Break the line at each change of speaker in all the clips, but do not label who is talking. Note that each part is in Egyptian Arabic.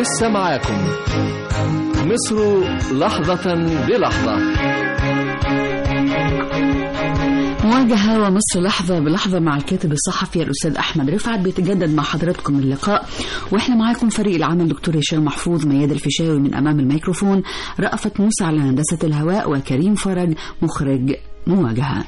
لسه معاكم مصر لحظة بلحظة
مواجهة ومصر لحظة بلحظة مع الكاتب الصحفي الأستاذ أحمد رفعت بيتجدد مع حضراتكم اللقاء وإحنا معاكم فريق العمل دكتور هشام محفوظ مياد الفيشاوي من أمام الميكروفون رأفت موسى على هندسة الهواء وكريم فرج مخرج مواجهة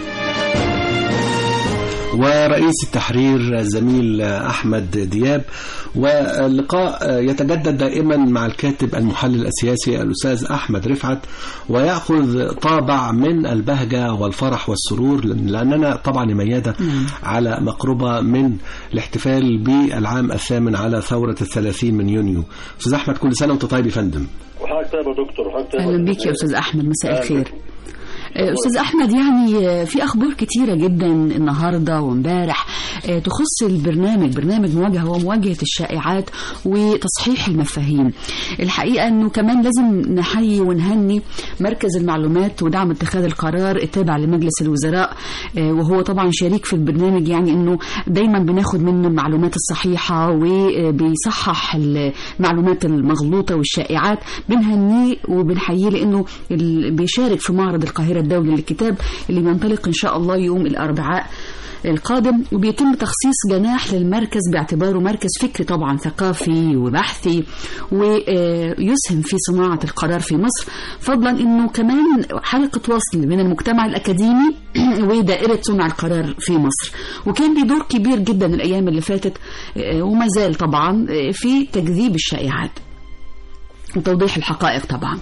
ورئيس التحرير الزميل أحمد دياب واللقاء يتجدد دائما مع الكاتب المحلل السياسي الأستاذ أحمد رفعت ويأخذ طابع من البهجة والفرح والسرور لأننا طبعا ميادة على مقربة من الاحتفال بالعام الثامن على ثورة الثلاثين من يونيو أستاذ أحمد كل سنة وأنت طيب يا فندم
وحضرتك طيب يا دكتور وحضرتك طيب
أهلا بك يا أستاذ أحمد مساء الخير استاذ احمد يعني في اخبار كتيره جدا النهارده وامبارح تخص البرنامج برنامج مواجهه هو مواجهه الشائعات وتصحيح المفاهيم الحقيقه انه كمان لازم نحيي ونهني مركز المعلومات ودعم اتخاذ القرار التابع لمجلس الوزراء وهو طبعا شريك في البرنامج يعني انه دايما بناخد منه المعلومات الصحيحه وبيصحح المعلومات المغلوطه والشائعات بنهنيه وبنحييه لانه بيشارك في معرض القاهره الدولي للكتاب اللي بينطلق إن شاء الله يوم الأربعاء القادم وبيتم تخصيص جناح للمركز باعتباره مركز فكري طبعا ثقافي وبحثي ويسهم في صناعة القرار في مصر فضلا انه كمان حلقة وصل بين المجتمع الاكاديمي ودائرة صنع القرار في مصر وكان ليه دور كبير جدا الايام اللي فاتت وما زال طبعا في تكذيب الشائعات وتوضيح الحقائق طبعا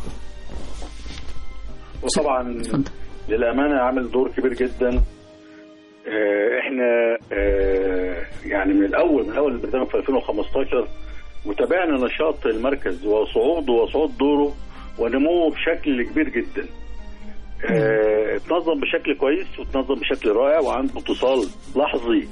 وطبعا للامانه عامل دور كبير جدا احنا يعني من الاول من اول البرنامج في 2015 وتابعنا نشاط المركز وصعوده وصعود دوره ونموه بشكل كبير جدا اتنظم بشكل كويس وتنظم بشكل رائع وعنده اتصال لحظي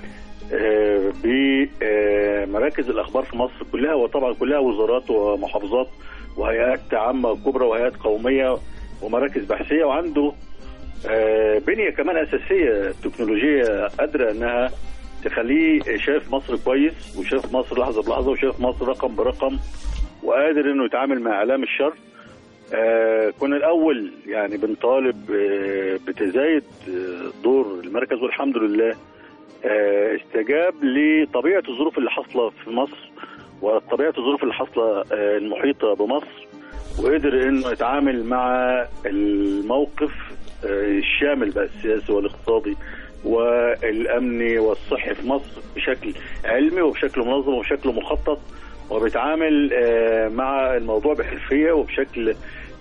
بمراكز الاخبار في مصر كلها وطبعا كلها وزارات ومحافظات وهيئات عامه كبرى وهيئات قوميه ومراكز بحثيه وعنده بنيه كمان اساسيه تكنولوجيه قادره انها تخليه شايف مصر كويس وشايف مصر لحظه بلحظه وشايف مصر رقم برقم وقادر انه يتعامل مع اعلام الشر كنا الاول يعني بنطالب بتزايد دور المركز والحمد لله استجاب لطبيعه الظروف اللي حاصله في مصر وطبيعه الظروف اللي حاصله المحيطه بمصر وقدر انه يتعامل مع الموقف الشامل بقى السياسي والاقتصادي والامني والصحي في مصر بشكل علمي وبشكل منظم وبشكل مخطط وبيتعامل مع الموضوع بحرفيه وبشكل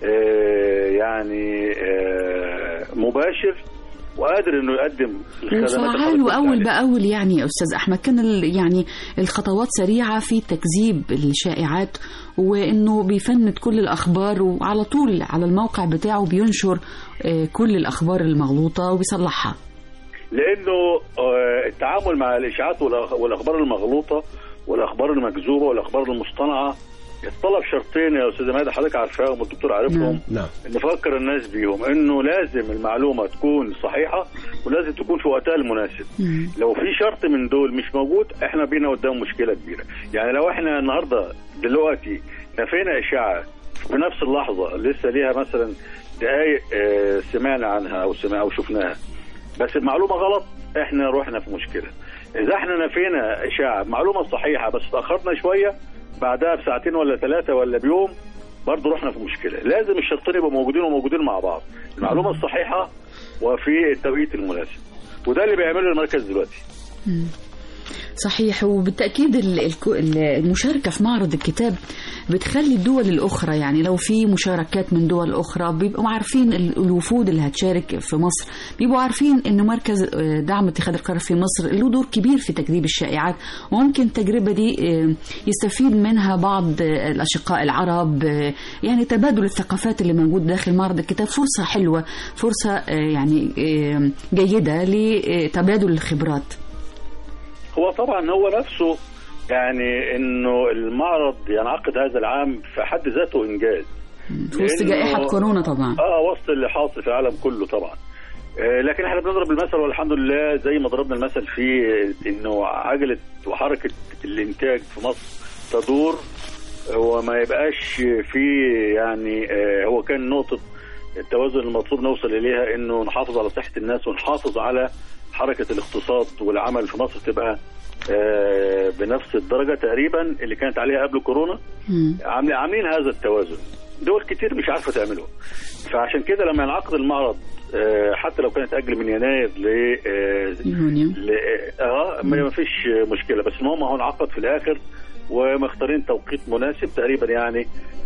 يعني مباشر وقادر انه يقدم
وفعال واول باول يعني يا استاذ احمد كان يعني الخطوات سريعه في تكذيب الشائعات وانه بيفند كل الاخبار وعلى طول على الموقع بتاعه بينشر كل الاخبار المغلوطه وبيصلحها
لانه التعامل مع الاشاعات والاخبار المغلوطه والاخبار المكذوبه والاخبار المصطنعه يتطلب شرطين يا استاذه ماده حضرتك عارفاهم والدكتور عارفهم
نعم
نفكر الناس بيهم انه لازم المعلومه تكون صحيحه ولازم تكون في وقتها المناسب
مم.
لو في شرط من دول مش موجود احنا بينا قدام مشكله كبيره يعني لو احنا النهارده دلوقتي نفينا اشاعه في نفس اللحظه لسه ليها مثلا دقائق آه، سمعنا عنها او سمع او شفناها بس المعلومه غلط احنا رحنا في مشكله اذا احنا نفينا اشاعه معلومه صحيحه بس تاخرنا شويه بعدها بساعتين ولا ثلاثه ولا بيوم برضه رحنا في مشكله لازم الشرطين يبقوا موجودين وموجودين مع بعض المعلومه الصحيحه وفي التوقيت المناسب وده اللي بيعمله المركز دلوقتي
مم. صحيح وبالتأكيد ال- الك- ال- المشاركة في معرض الكتاب بتخلي الدول الأخرى يعني لو في مشاركات من دول أخرى بيبقوا عارفين ال- الوفود اللي هتشارك في مصر بيبقوا عارفين إن مركز آه، دعم اتخاذ القرار في مصر له دور كبير في تكذيب الشائعات وممكن التجربة دي آه، يستفيد منها بعض آه، الأشقاء العرب آه، يعني تبادل الثقافات اللي موجود داخل معرض الكتاب فرصة حلوة فرصة آه، يعني آه، جيدة لتبادل الخبرات
هو طبعا هو نفسه يعني انه المعرض ينعقد هذا العام في حد ذاته انجاز
في وسط
لأنه-
جائحة كورونا طبعا
اه وسط اللي حاصل في العالم كله طبعا آه، لكن احنا بنضرب المثل والحمد لله زي ما ضربنا المثل في انه عجله وحركه الانتاج في مصر تدور وما يبقاش في يعني آه، هو كان نقطة التوازن المطلوب نوصل إليها إنه نحافظ على صحة الناس ونحافظ على حركة الاقتصاد والعمل في مصر تبقى آه، بنفس الدرجة تقريبا اللي كانت عليها قبل كورونا
مم.
عاملين عاملين هذا التوازن دول كتير مش عارفه تعمله فعشان كده لما ينعقد المعرض آه، حتى لو كانت اجل من يناير ل آه،
يونيو
ل- اه ما فيش مشكله بس المهم هو انعقد في الاخر ومختارين توقيت مناسب تقريبا يعني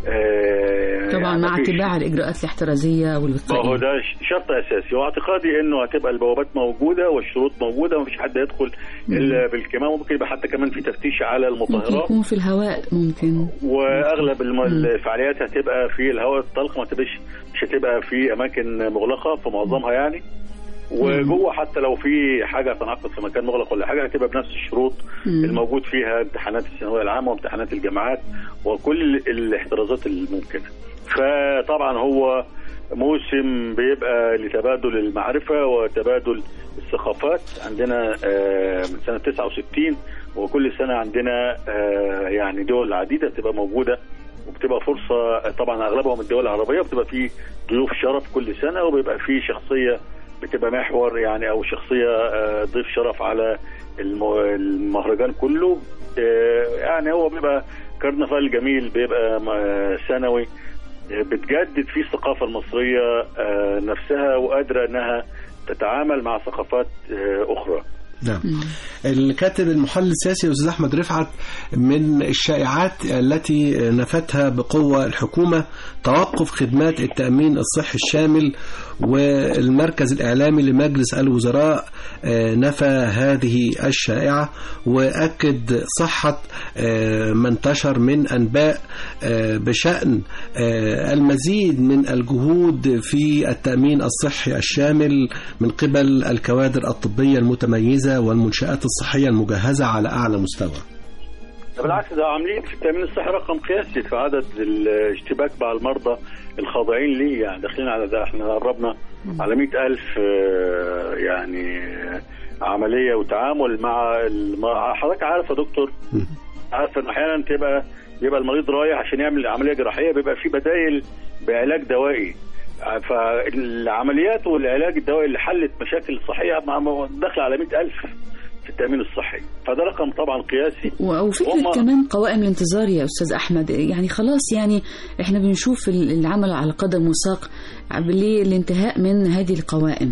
آه
طبعا
يعني
مع
مفيش-
اتباع الاجراءات الاحترازيه
ما هو
والوقائيه
ده ش- شرط اساسي واعتقادي انه هتبقى البوابات موجوده والشروط موجوده ومفيش حد يدخل الا بالكمام وممكن يبقى حتى كمان في تفتيش على
ممكن
المطهرات
يكون في الهواء ممكن
واغلب الم-
مم.
الفعاليات هتبقى في الهواء الطلق ما تبقاش مش هتبقى في اماكن مغلقه في معظمها يعني وجوه حتى لو في حاجه هتنعقد في مكان مغلق ولا حاجه هتبقى بنفس الشروط
مم.
الموجود فيها امتحانات الثانويه العامه وامتحانات الجامعات وكل الاحترازات الممكنه فطبعا هو موسم بيبقى لتبادل المعرفه وتبادل الثقافات عندنا آه، من سنه 69 وكل سنه عندنا آه، يعني دول عديده بتبقى موجوده وبتبقى فرصه طبعا اغلبهم الدول العربيه بتبقى في ضيوف شرف كل سنه وبيبقى في شخصيه بتبقى محور يعني او شخصيه آه، ضيف شرف على الم- المهرجان كله آه، يعني هو بيبقى كرنفال جميل بيبقى م- سنوي آه، بتجدد فيه الثقافه المصريه آه، نفسها وقادره انها تتعامل مع ثقافات آه، اخرى
نعم الكاتب المحلل السياسي الاستاذ احمد رفعت من الشائعات التي نفتها بقوه الحكومه توقف خدمات التامين الصحي الشامل والمركز الاعلامي لمجلس الوزراء آه، نفى هذه الشائعه واكد صحه آه، ما انتشر من انباء آه، بشان آه، المزيد من الجهود في التامين الصحي الشامل من قبل الكوادر الطبيه المتميزه والمنشات الصحيه المجهزه على اعلى مستوى.
ده بالعكس ده عاملين في التامين الصحي رقم قياسي في عدد الاشتباك مع المرضى الخاضعين ليه يعني داخلين على ده احنا قربنا على مئة ألف آه، يعني آه، عملية وتعامل مع الم- حضرتك عارف يا دكتور
مم.
عارف ان احيانا تبقى بيبقى المريض رايح عشان يعمل عملية جراحية بيبقى في بدايل بعلاج دوائي فالعمليات والعلاج الدوائي اللي حلت مشاكل صحية مع- داخل على مئة ألف في التأمين الصحي فده رقم طبعا قياسي
و- وفكرة
هما-
كمان قوائم الانتظار يا أستاذ أحمد يعني خلاص يعني إحنا بنشوف ال- العمل على قدم وساق للانتهاء من هذه القوائم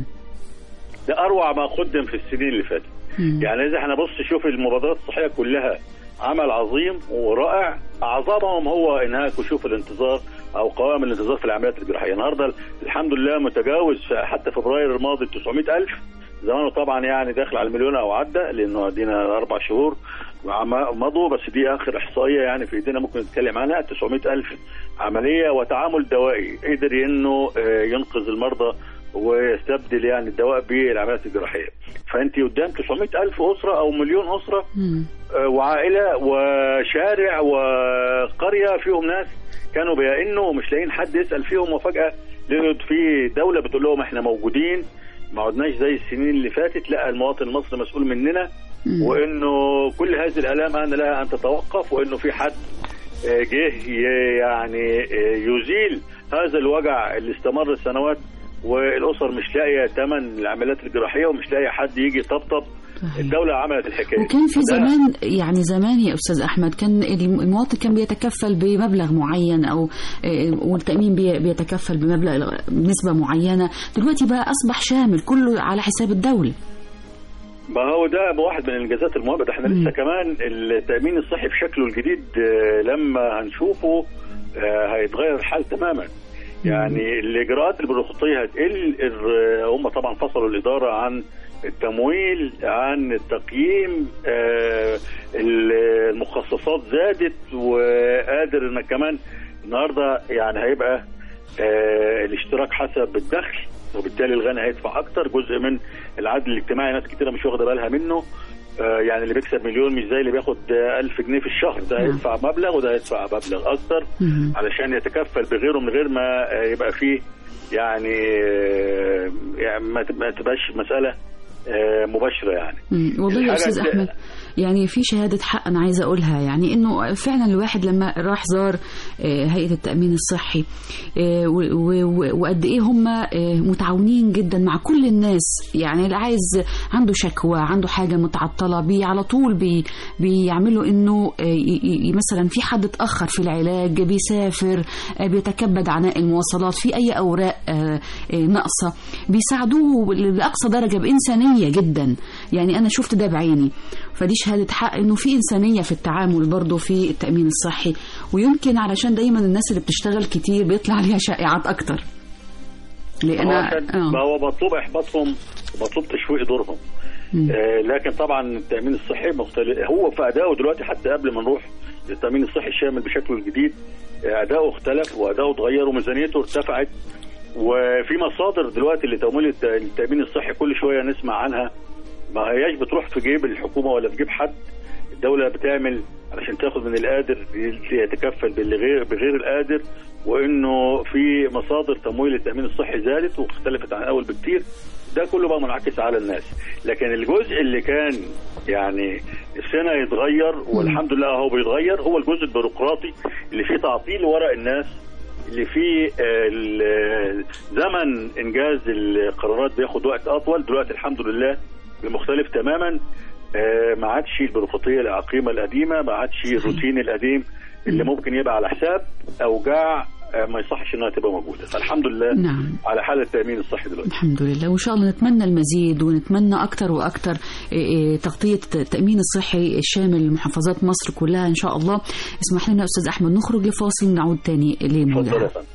ده اروع ما قدم في السنين اللي فاتت
مم.
يعني اذا احنا بص شوف المبادرات الصحيه كلها عمل عظيم ورائع اعظمهم هو انهاء كشوف الانتظار او قوائم الانتظار في العمليات الجراحيه النهارده الحمد لله متجاوز في- حتى فبراير الماضي 900 الف زمانه طبعا يعني داخل على المليون او عدى لانه ادينا اربع شهور وعم- مضوا بس دي اخر احصائيه يعني في ايدينا ممكن نتكلم عنها 900 الف عمليه وتعامل دوائي قدر انه آه، ينقذ المرضى ويستبدل يعني الدواء بالعمليات الجراحيه فانت قدام 900 الف اسره او مليون اسره
مم.
آه، وعائله وشارع وقريه فيهم ناس كانوا بيئنوا ومش لاقيين حد يسال فيهم وفجاه لقوا في دوله بتقول لهم احنا موجودين ما عدناش زي السنين اللي فاتت لا المواطن المصري مسؤول مننا
مم.
وانه كل هذه الالام ان لها ان تتوقف وانه في حد آه، جه ي- يعني آه، يزيل هذا الوجع اللي استمر سنوات والاسر مش لاقيه ثمن العمليات الجراحيه ومش لاقيه حد يجي يطبطب
صحيح.
الدوله عملت الحكايه
وكان في
ده-
زمان يعني زمان يا استاذ احمد كان المواطن كان بيتكفل بمبلغ معين او آه، والتامين بي- بيتكفل بمبلغ بنسبه معينه دلوقتي بقى اصبح شامل كله على حساب الدوله
ما هو ده واحد من الانجازات المهمه ده احنا
مم.
لسه كمان التامين الصحي في شكله الجديد آه، لما هنشوفه آه، هيتغير الحال تماما يعني الاجراءات البيروقراطيه هتقل الر- هم طبعا فصلوا الاداره عن التمويل عن التقييم آه، المخصصات زادت وقادر انك كمان النهارده يعني هيبقى آه، الاشتراك حسب الدخل وبالتالي الغني هيدفع اكتر جزء من العدل الاجتماعي ناس كتيره مش واخده بالها منه آه، يعني اللي بيكسب مليون مش زي اللي بياخد آه، ألف جنيه في الشهر ده
نعم.
هيدفع مبلغ وده هيدفع مبلغ اكتر
مم.
علشان يتكفل بغيره من غير ما آه، يبقى فيه يعني آه، يعني ما تب- ما تبقاش مسألة آه، مباشره يعني
مم. والله يا
الحاجة
استاذ
اللي-
احمد يعني في شهاده حق انا عايزه اقولها يعني انه فعلا الواحد لما راح زار آه، هيئه التامين الصحي آه، و- و- و- وقد ايه هم آه، متعاونين جدا مع كل الناس يعني اللي عايز عنده شكوى عنده حاجه متعطله بي على طول بي بيعملوا انه آه، ي- ي- مثلا في حد اتاخر في العلاج بيسافر آه، بيتكبد عناء المواصلات في اي اوراق آه، آه، ناقصه بيساعدوه لاقصى درجه بانسانيه جدا يعني انا شفت ده بعيني فدي شهاده حق انه في انسانيه في التعامل برضه في التامين الصحي ويمكن علشان دايما الناس اللي بتشتغل كتير بيطلع عليها شائعات اكتر لان
ما هو عشان-
آه.
ما هو مطلوب احباطهم ومطلوب تشويق دورهم
مم.
آه، لكن طبعا التامين الصحي مختلف هو في ادائه دلوقتي حتى قبل ما نروح للتامين الصحي الشامل بشكله الجديد آه، اداؤه اختلف واداؤه اتغير وميزانيته ارتفعت وفي مصادر دلوقتي لتمويل الت- التامين الصحي كل شويه نسمع عنها ما هياش بتروح في جيب الحكومه ولا في جيب حد الدوله بتعمل علشان تاخد من القادر يتكفل باللي غير بغير القادر وانه في مصادر تمويل التامين الصحي زادت واختلفت عن الاول بكتير ده كله بقى منعكس على الناس لكن الجزء اللي كان يعني السنه يتغير والحمد لله هو بيتغير هو الجزء البيروقراطي اللي فيه تعطيل ورق الناس اللي فيه آه، ال- زمن انجاز القرارات بياخد وقت اطول دلوقتي الحمد لله المختلف تماما آه، ما عادش البيروقراطيه العقيمه القديمه ما عادش الروتين القديم اللي ممكن يبقى على حساب اوجاع آه، ما يصحش انها تبقى موجوده فالحمد لله
نعم
على حال التامين الصحي دلوقتي
الحمد لله وان شاء الله نتمنى المزيد ونتمنى اكتر واكتر إيه إيه تغطيه التامين الصحي الشامل لمحافظات مصر كلها ان شاء الله اسمح لنا استاذ احمد نخرج لفاصل نعود تاني
اتفضل يا
لموضوعنا
فندم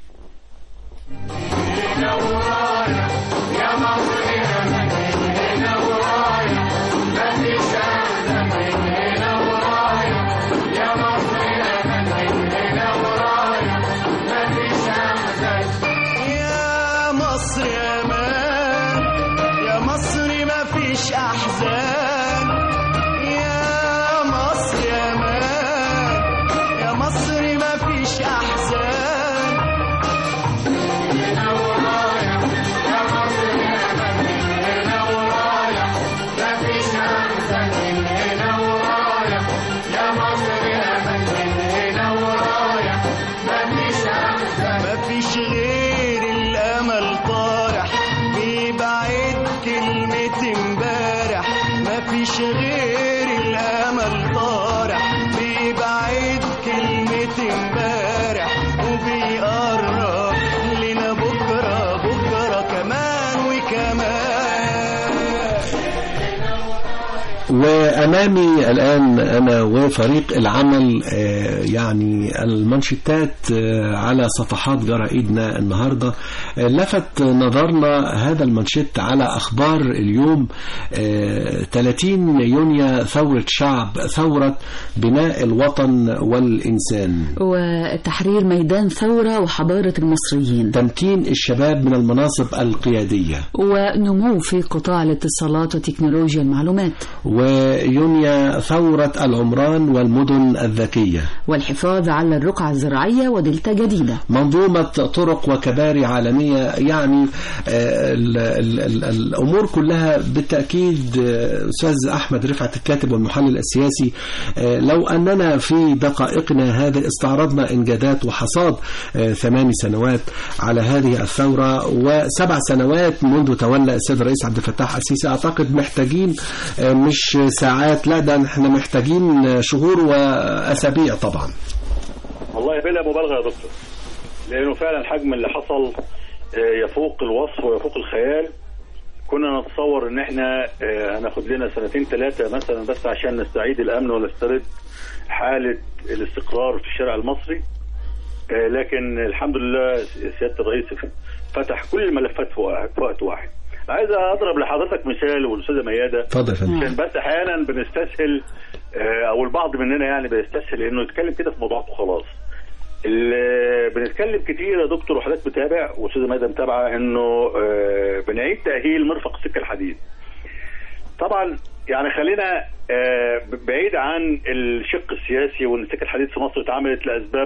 يا مصر يا مان يا مصر ما فيش احزان يا مصر يا مان يا مصر ما فيش احزان ما فيش غير الامل طارح بيبعد كلمة امبارح ما فيش غير الامل طارح بيبعد كلمة امبارح وبيقرب لنا بكرة بكرة كمان وكمان
وأمامي الآن أنا وفريق العمل آه، يعني المانشيتات آه، على صفحات جرائدنا النهاردة آه، لفت نظرنا هذا المانشيت على أخبار اليوم آه، 30 يونيو ثورة شعب ثورة بناء الوطن والإنسان
وتحرير ميدان ثوره وحضاره المصريين
تمكين الشباب من المناصب القيادية
ونمو في قطاع الاتصالات وتكنولوجيا المعلومات
ويونيو ثورة العمران والمدن الذكية
والحفاظ على الرقعة الزراعية ودلتا جديدة
منظومة طرق وكباري عالمية يعني آه، ال- ال- ال- الأمور كلها بالتأكيد آه، أستاذ أحمد رفعت الكاتب والمحلل السياسي آه، لو أننا في دقائقنا هذه استعرضنا إنجازات وحصاد آه، ثمان سنوات على هذه الثورة وسبع سنوات منذ تولى السيد الرئيس عبد الفتاح السيسي أعتقد محتاجين آه، مش ساعات لا ده احنا محتاجين آه، شهور وأسابيع طبعا
والله بلا مبالغه يا دكتور لانه فعلا حجم اللي حصل آه، يفوق الوصف ويفوق الخيال كنا نتصور ان احنا آه، هناخد لنا سنتين ثلاثه مثلا بس عشان نستعيد الامن ونسترد حاله الاستقرار في الشارع المصري آه، لكن الحمد لله سياده الرئيس فتح كل الملفات في وقت- في وقت واحد عايز اضرب لحضرتك مثال والاستاذه مياده
اتفضل يا فندم
عشان بس احيانا بنستسهل آه، او البعض مننا يعني بيستسهل انه يتكلم كده في موضوعات وخلاص ال- بنتكلم كتير يا دكتور وحضرتك متابع واستاذه ميادة متابعه انه آه، بنعيد تاهيل مرفق السكه الحديد طبعا يعني خلينا آه، بعيد عن الشق السياسي وان السكه الحديد في مصر اتعملت لاسباب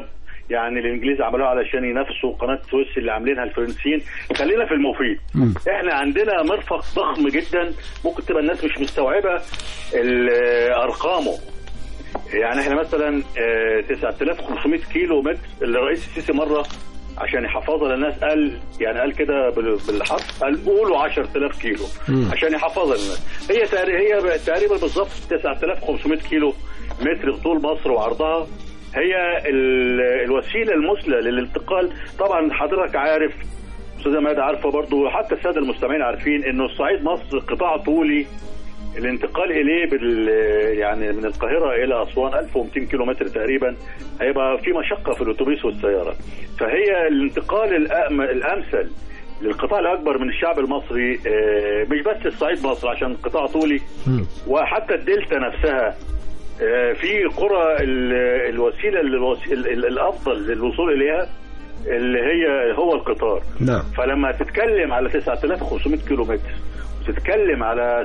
يعني الانجليز عملوها علشان ينافسوا قناه سويس اللي عاملينها الفرنسيين خلينا في المفيد
مم.
احنا عندنا مرفق ضخم جدا ممكن تبقى الناس مش مستوعبه ال- ارقامه يعني احنا مثلا آه، 9500 كيلو متر اللي الرئيس السيسي مره عشان يحفظها للناس قال يعني قال كده بال- بالحرف قال قولوا 10000 كيلو
مم.
عشان يحفظها للناس هي تقريبا هي تقريبا بالظبط 9500 كيلو متر طول مصر وعرضها هي ال- الوسيله المثلى للانتقال طبعا حضرتك عارف استاذه ماده عارفه برضو حتى الساده المستمعين عارفين انه الصعيد مصر قطاع طولي الانتقال اليه بال يعني من القاهره الى اسوان 1200 كيلو متر تقريبا هيبقى في مشقه في الاتوبيس والسياره فهي الانتقال الأم الامثل للقطاع الاكبر من الشعب المصري آه، مش بس الصعيد مصر عشان قطاع طولي
مم.
وحتى الدلتا نفسها آه، في قرى ال- الوسيله الوس- ال- ال- الافضل للوصول اليها اللي هي هو القطار
نعم
فلما تتكلم على 9500 كيلو متر وتتكلم على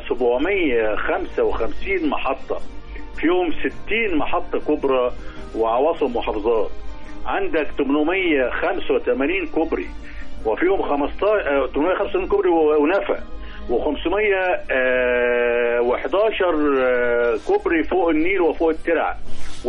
755 محطة فيهم 60 محطة كبرى وعواصم محافظات عندك 885 كوبري وفيهم 15 آه، 885 كوبري و- ونفق و511 كوبري فوق النيل وفوق الترع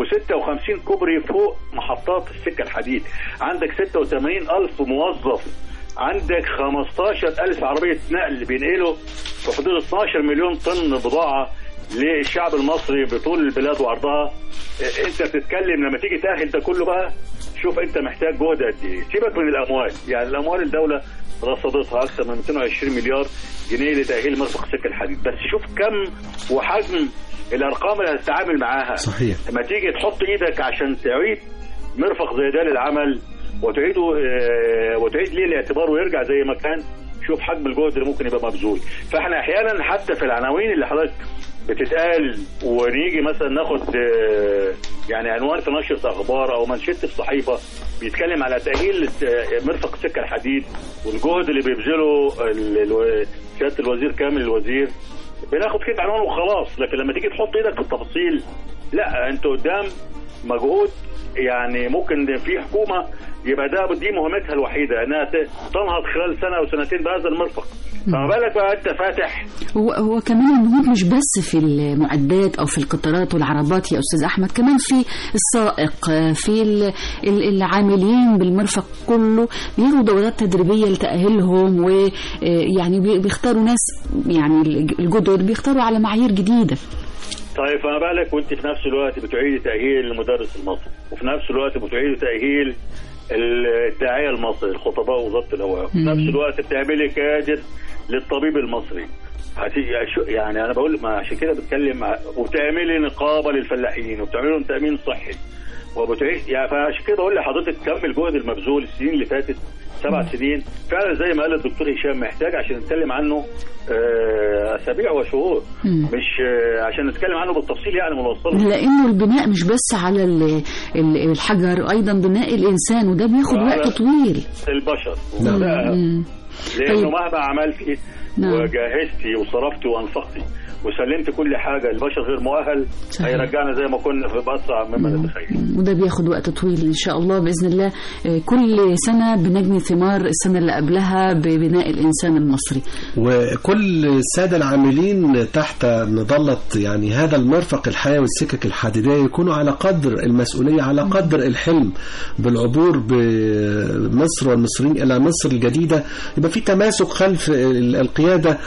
و56 كوبري فوق محطات السكة الحديد عندك 86 ألف موظف عندك 15 ألف عربية نقل بينقلوا في حدود 12 مليون طن بضاعة للشعب المصري بطول البلاد وعرضها إيه، انت بتتكلم لما تيجي تأهل ده كله بقى شوف انت محتاج جهد قد ايه سيبك من الاموال يعني الاموال الدوله رصدتها اكثر من 220 مليار جنيه لتاهيل مرفق سكه الحديد بس شوف كم وحجم الارقام اللي هتتعامل معاها
صحيح
لما تيجي تحط ايدك عشان تعيد مرفق زي ده للعمل وتعيده آه، وتعيد ليه الاعتبار ويرجع زي ما كان شوف حجم الجهد اللي ممكن يبقى مبذول فاحنا احيانا حتى في العناوين اللي حضرتك بتتقال ونيجي مثلا ناخد آه، يعني عنوان في نشرة اخبار او منشطة في صحيفة بيتكلم على تأهيل آه، مرفق سكة الحديد والجهد اللي بيبذله ال- الو- سيادة الوزير كامل الوزير بناخد كده عنوان وخلاص لكن لما تيجي تحط ايدك في التفاصيل لا انت قدام مجهود يعني ممكن في حكومه يبقى ده دي مهمتها الوحيده انها ت- تنهض خلال سنه او سنتين بهذا المرفق فما بالك بقى انت فاتح
هو هو كمان النهوض مش بس في المعدات او في القطارات والعربات يا استاذ احمد كمان في السائق في ال- ال- العاملين بالمرفق كله بياخدوا دورات تدريبيه لتاهيلهم ويعني بيختاروا ناس يعني الجدد بيختاروا على معايير جديده
طيب فما بالك وانت في نفس الوقت بتعيدي تاهيل المدرس المصري وفي نفس الوقت بتعيدي تاهيل الداعيه المصري الخطباء وزاره الاوقاف وفي
مم.
نفس الوقت بتعملي كادر للطبيب المصري هتيجي شو- يعني انا بقول ما عشان كده بتكلم مع- وبتعملي نقابه للفلاحين وبتعملي لهم تامين صحي وبتعيش يعني فعشان كده بقول لحضرتك كم الجهد المبذول السنين اللي فاتت سبع سنين فعلا زي ما قال الدكتور هشام محتاج عشان نتكلم عنه آه، اسابيع وشهور
مم.
مش آه، عشان نتكلم عنه بالتفصيل يعني ونوصله
لانه البناء مش بس على ال- ال- الحجر ايضا بناء الانسان وده بياخد
وعلى-
وقت طويل
البشر
نعم.
وده
مم.
لانه
طيب.
مهما عملتي
نعم.
وجهزتي وصرفتي وانفقتي وسلمت كل حاجه البشر غير مؤهل
صحيح.
هيرجعنا زي ما كنا في باسرع مما نتخيل
وده بياخد وقت طويل ان شاء الله باذن الله آه، كل سنه بنجني ثمار السنه اللي قبلها ببناء الانسان المصري
وكل السادة العاملين تحت مظلة يعني هذا المرفق الحيوي والسكك الحديدية يكونوا على قدر المسؤولية على قدر الحلم بالعبور بمصر والمصريين إلى مصر الجديدة يبقى في تماسك خلف ال- القيادة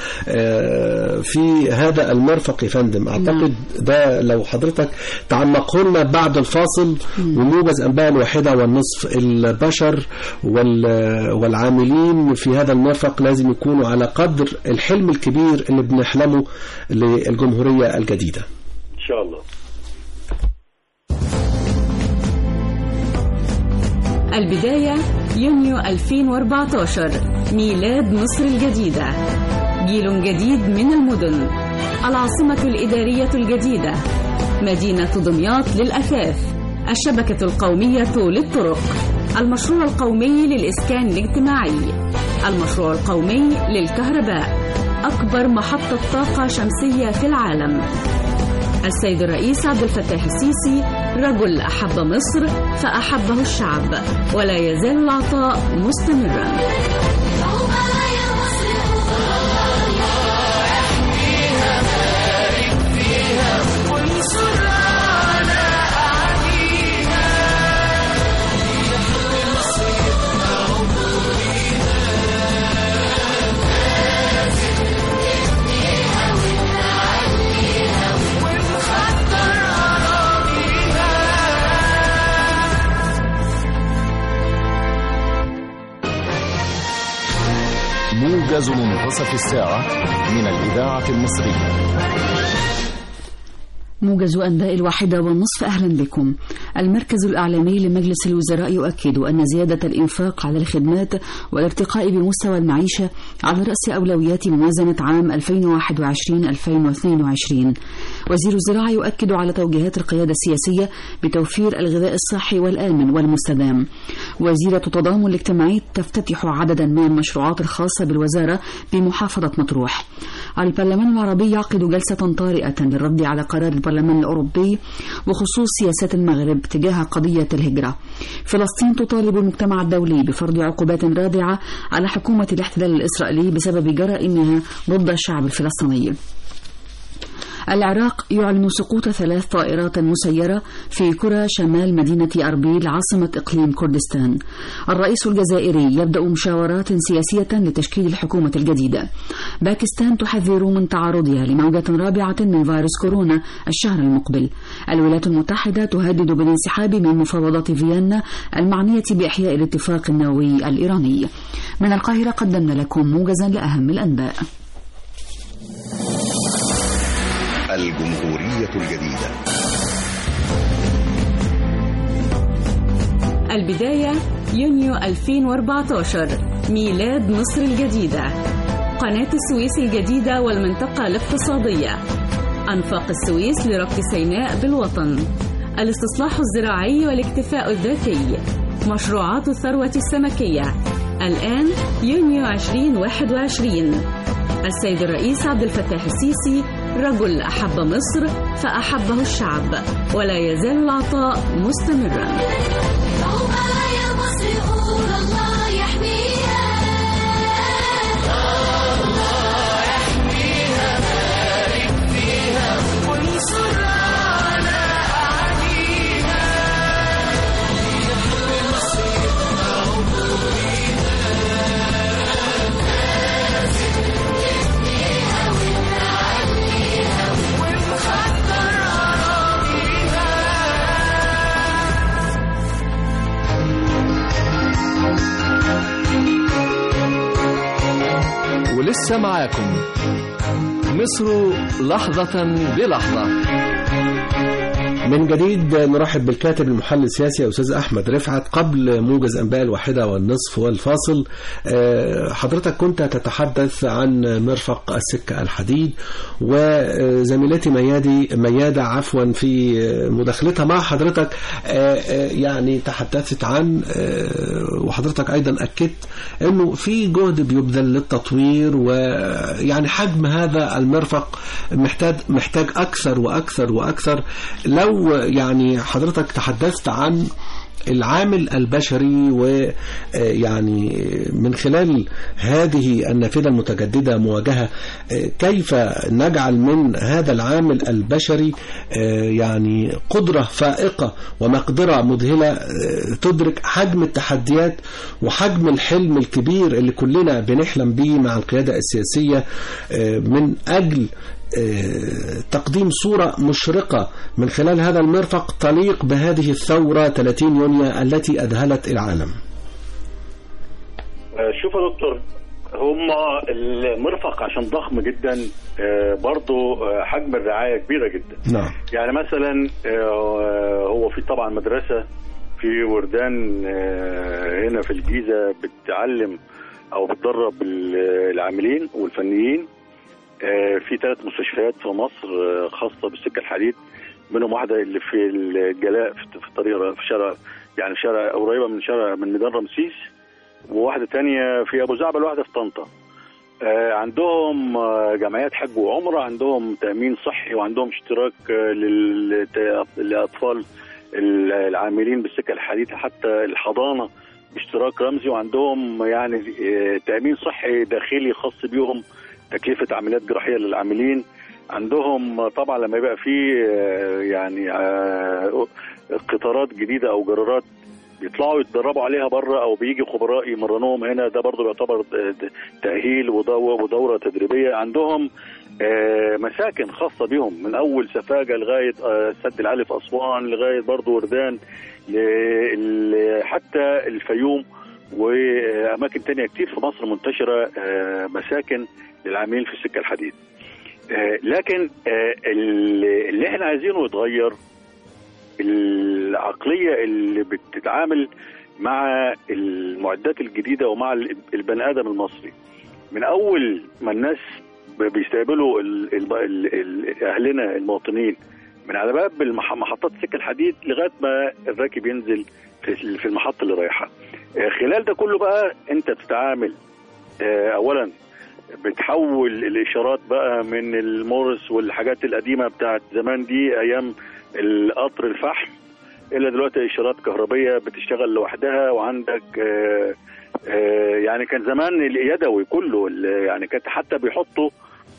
آه، في هذا المرفق يا فندم أعتقد ده لو حضرتك تعمقه لنا بعد الفاصل وموجز أنباء الواحدة والنصف البشر وال- والعاملين في هذا المرفق لازم يكونوا على قدر الحلم الكبير اللي بنحلمه للجمهورية الجديدة
ان شاء الله
البداية يونيو 2014 ميلاد مصر الجديدة جيل جديد من المدن العاصمة الإدارية الجديدة مدينة دمياط للأثاث الشبكة القومية للطرق المشروع القومي للإسكان الاجتماعي المشروع القومي للكهرباء أكبر محطة طاقة شمسية في العالم السيد الرئيس عبد الفتاح السيسي رجل أحب مصر فأحبه الشعب ولا يزال العطاء مستمرا
موجز منتصف الساعة من الإذاعة المصرية
موجز أنباء الواحدة والنصف أهلا بكم المركز الإعلامي لمجلس الوزراء يؤكد أن زيادة الإنفاق على الخدمات والارتقاء بمستوى المعيشة على رأس أولويات موازنة عام 2021-2022 وزير الزراعة يؤكد على توجيهات القيادة السياسية بتوفير الغذاء الصحي والآمن والمستدام وزيرة التضامن الاجتماعي تفتتح عددا من المشروعات الخاصة بالوزارة بمحافظة مطروح البرلمان العربي يعقد جلسة طارئة للرد على قرار البرلمان الأوروبي بخصوص سياسات المغرب تجاه قضية الهجرة فلسطين تطالب المجتمع الدولي بفرض عقوبات رادعة على حكومة الاحتلال الإسرائيلي بسبب جرائمها ضد الشعب الفلسطيني العراق يعلن سقوط ثلاث طائرات مسيرة في كرة شمال مدينة أربيل عاصمة إقليم كردستان الرئيس الجزائري يبدأ مشاورات سياسية لتشكيل الحكومة الجديدة باكستان تحذر من تعرضها لموجة رابعة من فيروس كورونا الشهر المقبل الولايات المتحدة تهدد بالانسحاب من مفاوضات فيينا المعنية بإحياء الاتفاق النووي الإيراني من القاهرة قدمنا لكم موجزا لأهم الأنباء
الجمهورية الجديدة
البداية يونيو 2014 ميلاد مصر الجديدة قناة السويس الجديدة والمنطقة الاقتصادية أنفاق السويس لربط سيناء بالوطن الاستصلاح الزراعي والاكتفاء الذاتي مشروعات الثروة السمكية الآن يونيو 2021 السيد الرئيس عبد الفتاح السيسي رجل أحب مصر فأحبه الشعب ولا يزال العطاء مستمرا
يا مصر قول الله يحميها الله يحميها بارك فيها وانصر على أعديها مصر
ولسه معاكم مصر لحظة بلحظة
من جديد نرحب بالكاتب المحلل السياسي أستاذ أحمد رفعت قبل موجز أنباء الواحدة والنصف والفاصل آه، حضرتك كنت تتحدث عن مرفق السكة الحديد وزميلتي ميادي ميادة عفوا في مداخلتها مع حضرتك آه، آه، يعني تحدثت عن آه، وحضرتك أيضا أكدت أنه في جهد بيبذل للتطوير ويعني حجم هذا المرفق محتاج محتاج أكثر وأكثر وأكثر لو يعني حضرتك تحدثت عن العامل البشري ويعني من خلال هذه النافذة المتجددة مواجهة كيف نجعل من هذا العامل البشري يعني قدرة فائقة ومقدرة مذهلة تدرك حجم التحديات وحجم الحلم الكبير اللي كلنا بنحلم به مع القيادة السياسية من أجل تقديم صورة مشرقة من خلال هذا المرفق تليق بهذه الثورة 30 يونيو التي أذهلت العالم
شوف يا دكتور هم المرفق عشان ضخم جدا آه، برضو آه، حجم الرعايه كبيره جدا
نعم
يعني مثلا آه، هو في طبعا مدرسه في وردان آه، هنا في الجيزه بتعلم او بتدرب ال- العاملين والفنيين آه، في ثلاث مستشفيات في مصر آه، خاصه بالسكه الحديد منهم واحده اللي في الجلاء في في الطريق في شارع يعني شارع قريبه من شارع من ميدان رمسيس وواحده تانية في ابو زعبل واحده في طنطا آه، عندهم آه، جمعيات حج وعمرة عندهم تأمين صحي وعندهم اشتراك آه، لل- للأطفال ال- العاملين بالسكة الحديثة حتى الحضانة باشتراك رمزي وعندهم يعني آه، تأمين صحي داخلي خاص بيهم تكلفة عمليات جراحية للعاملين عندهم آه، طبعا لما يبقى في آه، يعني آه، قطارات جديدة أو جرارات بيطلعوا يتدربوا عليها بره او بيجي خبراء يمرنوهم هنا ده برضه بيعتبر تاهيل ودو- ودوره تدريبيه عندهم آه، مساكن خاصه بيهم من اول سفاجه لغايه آه، سد العالي في اسوان لغايه برضه وردان ل- ل- حتى الفيوم واماكن تانية كتير في مصر منتشره آه، مساكن للعاملين في السكه الحديد آه، لكن آه، اللي اللي احنا عايزينه يتغير العقليه اللي بتتعامل مع المعدات الجديده ومع ال- البني ادم المصري من اول ما الناس ب- بيستقبلوا ال- ال- ال- ال- اهلنا المواطنين من على باب المح- محطات سكه الحديد لغايه ما الراكب ينزل في في المحطه اللي رايحه آه، خلال ده كله بقى انت بتتعامل آه، اولا بتحول الاشارات بقى من المورس والحاجات القديمه بتاعت زمان دي ايام القطر الفحم الى دلوقتي اشارات كهربيه بتشتغل لوحدها وعندك آه، آه، يعني كان زمان اليدوي كله ال- يعني كانت حتى بيحطوا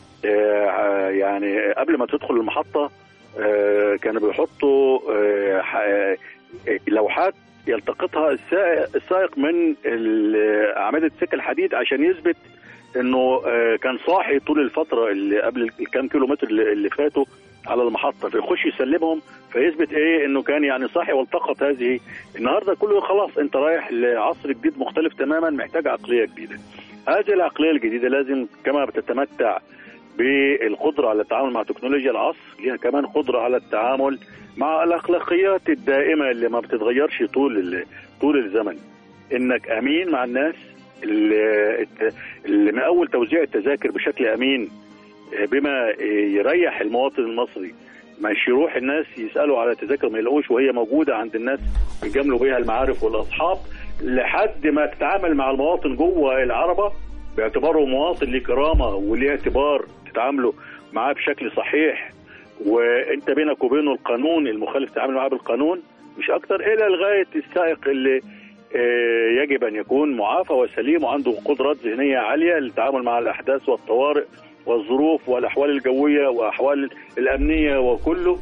آه، يعني قبل ما تدخل المحطه آه، كانوا بيحطوا آه، ح- آه، لوحات يلتقطها السائق السائق من ال- اعمده سكه الحديد عشان يثبت انه آه، كان صاحي طول الفتره اللي قبل الكام كيلو متر اللي اللي فاتوا على المحطه فيخش يسلمهم فيثبت ايه انه كان يعني صاحي والتقط هذه النهارده كله خلاص انت رايح لعصر جديد مختلف تماما محتاج عقليه جديده هذه العقليه الجديده لازم كما بتتمتع بالقدره على التعامل مع تكنولوجيا العصر ليها كمان قدره على التعامل مع الاخلاقيات الدائمه اللي ما بتتغيرش طول ال- طول الزمن انك امين مع الناس اللي اللي من اول توزيع التذاكر بشكل امين آه، بما آه، يريح المواطن المصري مش يروح الناس يسالوا على تذاكر ما يلاقوش وهي موجوده عند الناس يجاملوا بيها المعارف والاصحاب لحد ما تتعامل مع المواطن جوه العربه باعتباره مواطن ليه كرامه وليه اعتبار تتعاملوا معاه بشكل صحيح وانت بينك وبينه القانون المخالف تتعامل معاه بالقانون مش اكتر الى لغايه السائق اللي آه، يجب ان يكون معافى وسليم وعنده قدرات ذهنيه عاليه للتعامل مع الاحداث والطوارئ والظروف والاحوال الجويه واحوال الامنيه وكله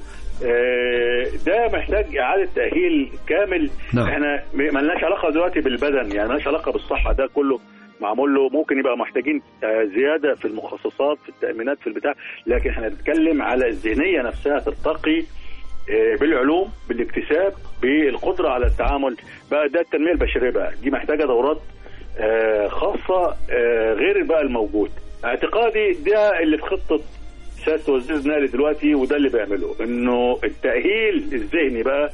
آه، ده محتاج اعاده تاهيل كامل
نعم.
احنا م- ملناش علاقه دلوقتي بالبدن يعني ملناش علاقه بالصحه ده كله معمول له ممكن يبقى محتاجين آه، زياده في المخصصات في التامينات في البتاع لكن احنا بنتكلم على الذهنيه نفسها ترتقي آه، بالعلوم بالاكتساب بالقدره على التعامل بقى ده التنميه البشريه بقى دي محتاجه دورات آه، خاصه آه، غير بقى الموجود اعتقادي ده اللي في خطه سياده وزير النقل دلوقتي وده اللي بيعمله انه التاهيل الذهني بقى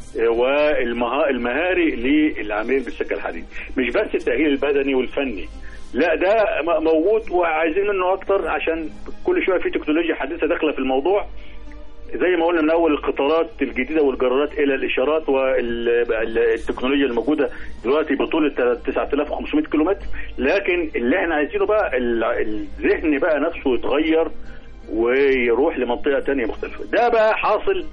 والمهاري للعاملين بالسكه الحديد مش بس التاهيل البدني والفني لا ده م- موجود وعايزين منه اكتر عشان كل شويه في تكنولوجيا حديثه داخله في الموضوع زي ما قلنا من اول القطارات الجديده والجرارات الى الاشارات والتكنولوجيا الموجوده دلوقتي بطوله 9500 كيلومتر لكن اللي احنا عايزينه بقى ال- الذهن بقى نفسه يتغير ويروح لمنطقه تانية مختلفه ده بقى حاصل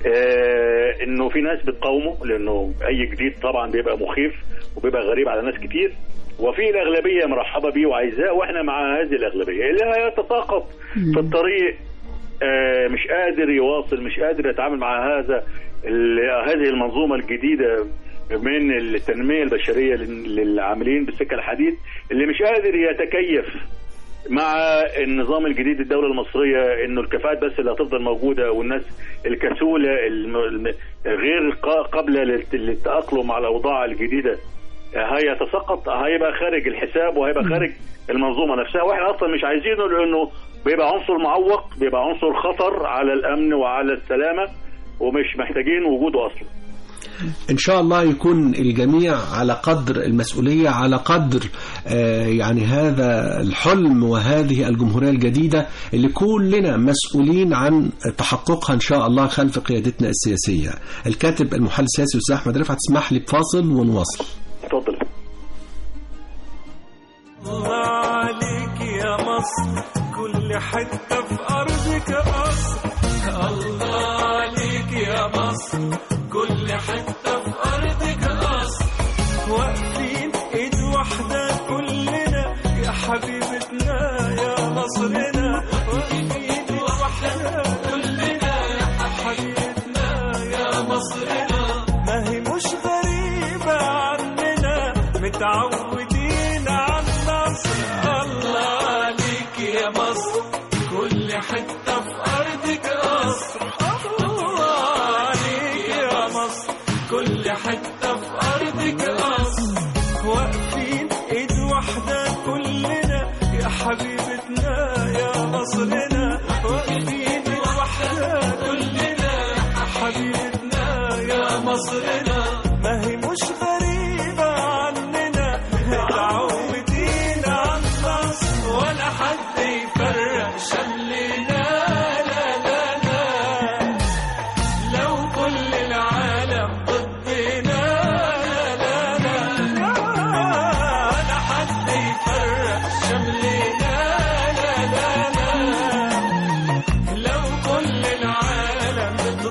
آه انه في ناس بتقاومه لانه اي جديد طبعا بيبقى مخيف وبيبقى غريب على ناس كتير وفي الاغلبيه مرحبه بيه وعايزاه واحنا مع هذه الاغلبيه اللي هيتساقط في الطريق آه، مش قادر يواصل مش قادر يتعامل مع هذا ال- هذه المنظومه الجديده من التنميه البشريه لل- للعاملين بالسكه الحديد اللي مش قادر يتكيف مع النظام الجديد الدولة المصرية انه الكفاءات بس اللي هتفضل موجودة والناس الكسولة الم- الم- غير قا- قابلة للت- للتأقلم على الأوضاع الجديدة هيتسقط هيبقى خارج الحساب وهيبقى خارج المنظومة نفسها واحنا اصلا مش عايزينه لانه بيبقى عنصر معوق بيبقى عنصر خطر على الامن وعلى السلامة ومش محتاجين وجوده اصلا
إن شاء الله يكون الجميع على قدر المسؤولية على قدر آه، يعني هذا الحلم وهذه الجمهورية الجديدة اللي كلنا مسؤولين عن تحققها إن شاء الله خلف قيادتنا السياسية الكاتب المحلل السياسي أستاذ أحمد رفعت اسمح لي بفاصل ونواصل
اتفضل
الله عليك يا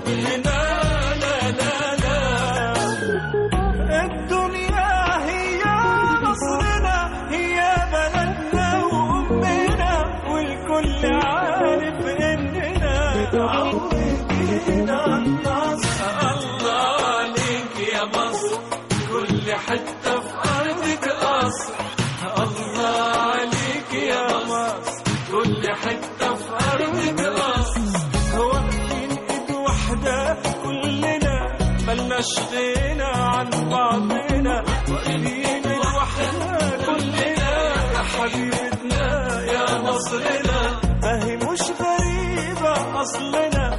هنا لا لا لا الدنيا هي مصرنا هي بلدنا وأمنا والكل عارف إننا عودينا النصر الله عليك يا مصر كل حتة في أرضك قصر الله عليك يا مصر كل حتة في أرضك قصر واقفين إيد واحدة كلنا ملناش غنى عن بعضنا واقفين إيد واحدة كلنا يا حبيبتنا يا مصرنا ما هي مش غريبة أصلنا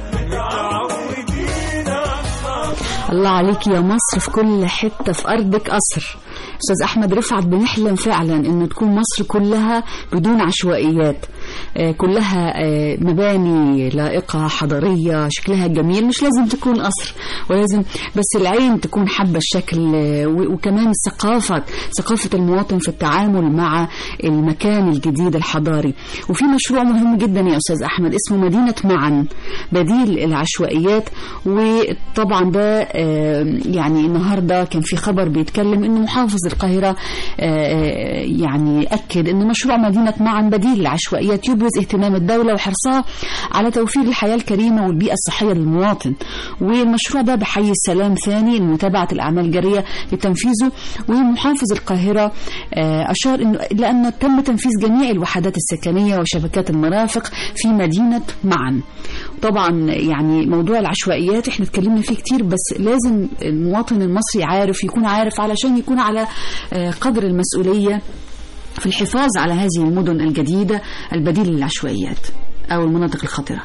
متعودين على
الله عليك يا مصر في كل حتة في أرضك قصر أستاذ أحمد رفعت بنحلم فعلا أن تكون مصر كلها بدون عشوائيات آه، كلها آه، مباني لائقة حضارية شكلها جميل مش لازم تكون قصر ولازم بس العين تكون حابة الشكل آه، و- وكمان الثقافة ثقافة المواطن في التعامل مع المكان الجديد الحضاري وفي مشروع مهم جدا يا أستاذ أحمد اسمه مدينة معا بديل العشوائيات وطبعا ده آه، يعني النهارده كان في خبر بيتكلم انه محافظ القاهره آه، يعني اكد ان مشروع مدينه معا بديل للعشوائيات يبرز اهتمام الدوله وحرصها على توفير الحياه الكريمه والبيئه الصحيه للمواطن والمشروع ده بحي السلام ثاني لمتابعه الاعمال الجاريه لتنفيذه ومحافظ القاهره آه، اشار انه لان تم تنفيذ جميع الوحدات السكنيه وشبكات المرافق في مدينه معا طبعا يعني موضوع العشوائيات احنا اتكلمنا فيه كتير بس لازم المواطن المصري عارف يكون عارف علشان يكون على آه، قدر المسؤولية في الحفاظ على هذه المدن الجديدة البديل للعشوائيات أو المناطق الخطرة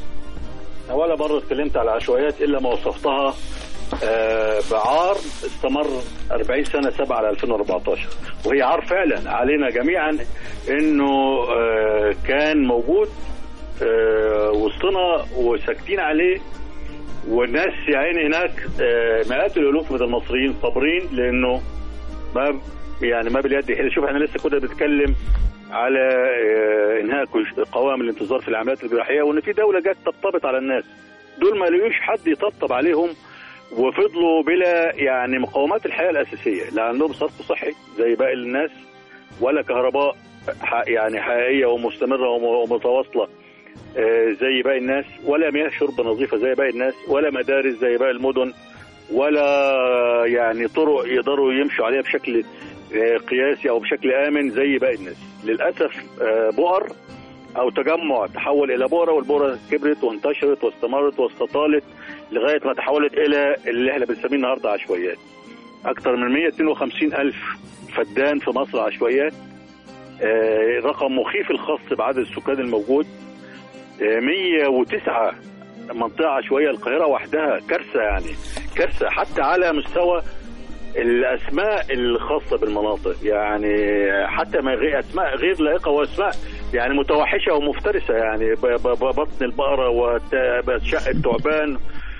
ولا مرة اتكلمت على العشوائيات إلا ما وصفتها آه، بعار استمر 40 سنة 7 على 2014 وهي عار فعلا علينا جميعا انه آه، كان موجود آه، وسطنا وساكتين عليه والناس يا عيني هناك آه، مئات الالوف من المصريين صابرين لانه ما يعني ما باليد حيلة شوف احنا لسه كنا بنتكلم على آه، انهاء كل- قوائم الانتظار في العمليات الجراحيه وان في دوله جت طبطبت على الناس دول ما لقوش حد يطبطب عليهم وفضلوا بلا يعني مقومات الحياه الاساسيه لا عندهم صرف صحي زي باقي الناس ولا كهرباء ح- يعني حقيقيه ومستمره وم- ومتواصله آه، زي باقي الناس ولا مياه شرب نظيفه زي باقي الناس ولا مدارس زي باقي المدن ولا يعني طرق يقدروا يمشوا عليها بشكل آه، قياسي او بشكل امن زي باقي الناس للاسف آه، بؤر او تجمع تحول الى بؤره والبؤره كبرت وانتشرت واستمرت واستطالت لغايه ما تحولت الى اللي احنا بنسميه النهارده عشوائيات اكثر من 152 الف فدان في مصر عشوائيات آه، رقم مخيف الخاص بعدد السكان الموجود آه، 109 منطقة عشوائية القاهرة وحدها كارثة يعني كارثة حتى على مستوى الأسماء الخاصة بالمناطق يعني حتى ما غير أسماء غير لائقة وأسماء يعني متوحشة ومفترسة يعني ب- ب- ب- بطن البقرة وشقة تعبان